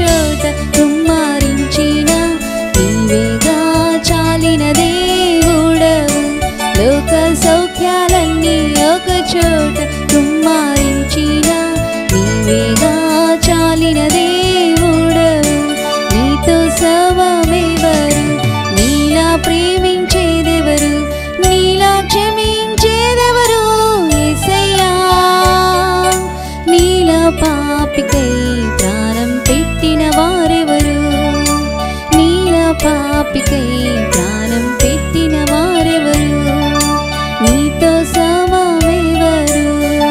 చోట కుమ్మరించిన నీవేగా చాలిన దేవుడవు లోక సౌఖ్యాలన్నీ ఒక చోట కుమ్మరించిన నీవేగా చాలిన దేవుడవు నీతో సమమెవరు నీలా ప్రేమించేదెవరు నీలా క్షమించేదెవరు యేసయ్యా నీలా పాపికై ప్రాణం పెట్టిన వారెవరు నీలా పాపికై ప్రాణం పెట్టిన వారెవరు నీతో సమమెవరు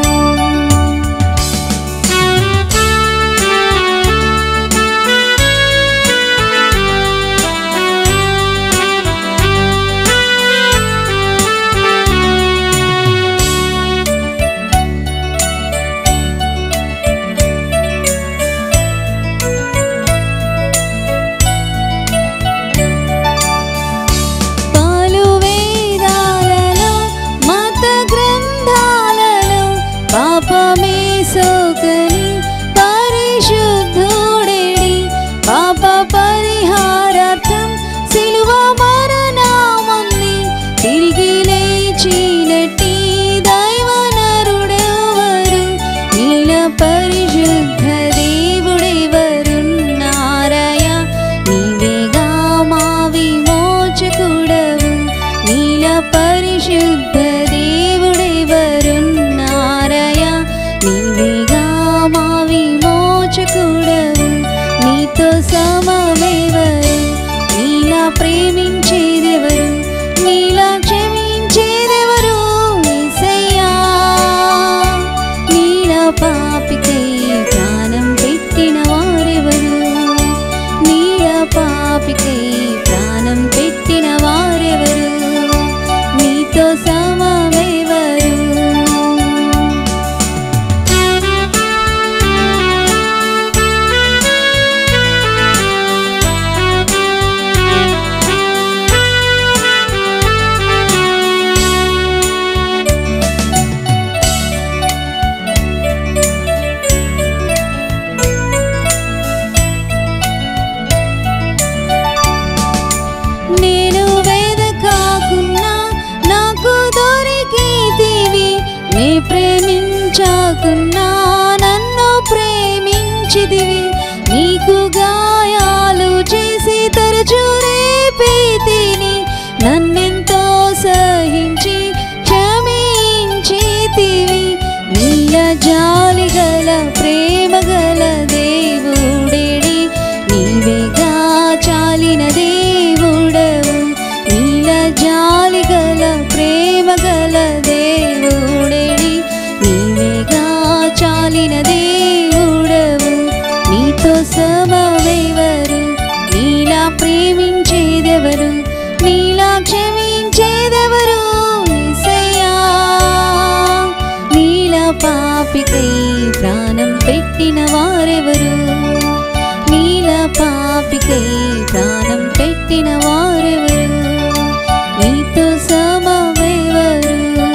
పాలు వేదాలలో మత గ్రంథాలలో పాపమే సోకని పరిశుద్ధుడేడి పాప పరిహారార్థం సిలువ మరణముంది తిరిగి లేచినట్టి దైవనరుడెవరు నీల పరిశుద్ధ దేవుడెవరున్నారయ నీవేగా మా విమోచకుడవు నీల పరిశుద్ధ దేవుడెవరున్నారయ నీవేగా మా విమోచకుడవు నీతో సమమెవరు నీలా ప్రేమించేదెవరు నీలా క్షమించేదెవరు యేసయ్యా నీలా పాపికై ప్రాణం పెట్టిన వారెవరు నీలా పాపికై ప్రాణం పెట్టిన వారెవరు నీతో సమమెవరు నేను వేద కాకున్నా నాకు దొరికితివి నే ప్రేమించాకున్నా నన్ను ప్రేమించిదివి నీకు గాయాలు చేసి తరచు రేపితిని నన్నెంతో సహించి క్షమించితివి నీల జాలి గల ప్రేమ గల దేవుడేడి నీవేగా చాలిన దేవుడవు నీల జాలి గల ప్రేమ గల దేవుడేడి నీవేగా చాలిన దేవుడవు నీతో సమమెవరు నీలా ప్రేమించేదెవరు నీలా క్షమించేదెవరు యేసయ్యా నీలా పాపికై ప్రాణం పెట్టిన వారెవరు నీల పాపికై ప్రాణం పెట్టిన వారెవరు నీతో సమమెవరు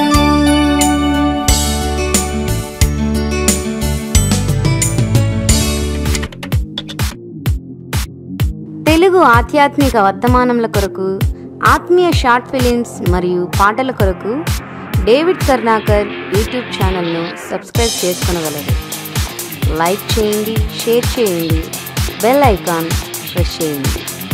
తెలుగు ఆధ్యాత్మిక వర్తమానముల కొరకు ఆత్మీయ షార్ట్ ఫిలిమ్స్ మరియు పాటల కొరకు డేవిడ్ కర్ణాకర్ యూట్యూబ్ ఛానల్ను సబ్స్క్రైబ్ చేసుకొనగలరు లైక్ చేయండి షేర్ చేయండి బెల్ ఐకాన్ ప్రెస్ చేయండి